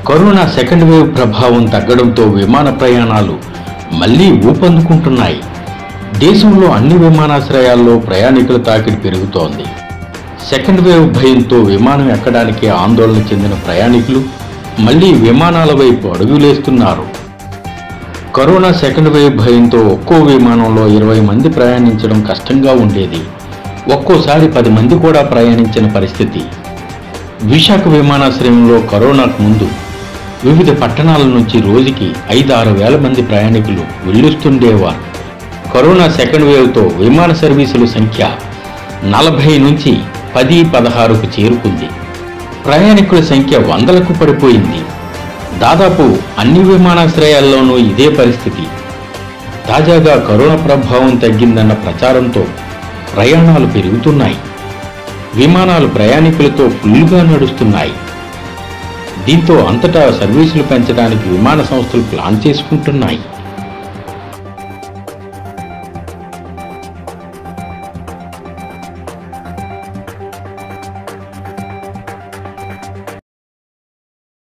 corona second wave ప్రభావం తగ్గడంతో విమాన ప్రయాణాలు మళ్లీ ఊపందుకుంటున్నాయి దేశంలో అన్ని విమానాశ్రయాల్లో ప్రయాణికుల తాకిడి పెరుగుతోంది సెకండ్ వేవ్ భయంతో విమానం ఎక్కడానికి ఆందోళన చెందిన ప్రయాణికులు మళ్లీ విమానాల వైపు అడుగులేస్తున్నారు కరోనా సెకండ్ వేవ్ భయంతో ఒక్కో విమానంలో ఇరవై మంది ప్రయాణించడం కష్టంగా ఉండేది ఒక్కోసారి పది మంది కూడా ప్రయాణించిన పరిస్థితి విశాఖ విమానాశ్రయంలో కరోనాకు ముందు వివిధ పట్టణాల నుంచి రోజుకి ఐదు ఆరు వేల మంది ప్రయాణికులు వెళ్ళొస్తుండేవారు కరోనా సెకండ్ వేవ్తో విమాన సర్వీసుల సంఖ్య నలభై నుంచి పది పదహారుకు చేరుకుంది ప్రయాణికుల సంఖ్య వందలకు పడిపోయింది దాదాపు అన్ని విమానాశ్రయాల్లోనూ ఇదే పరిస్థితి తాజాగా కరోనా ప్రభావం తగ్గిందన్న ప్రచారంతో ప్రయాణాలు పెరుగుతున్నాయి విమానాలు ప్రయాణికులతో ఫుల్గా నడుస్తున్నాయి దీంతో అంతటా సర్వీసులు పెంచడానికి విమాన సంస్థలు ప్లాన్ చేసుకుంటున్నాయి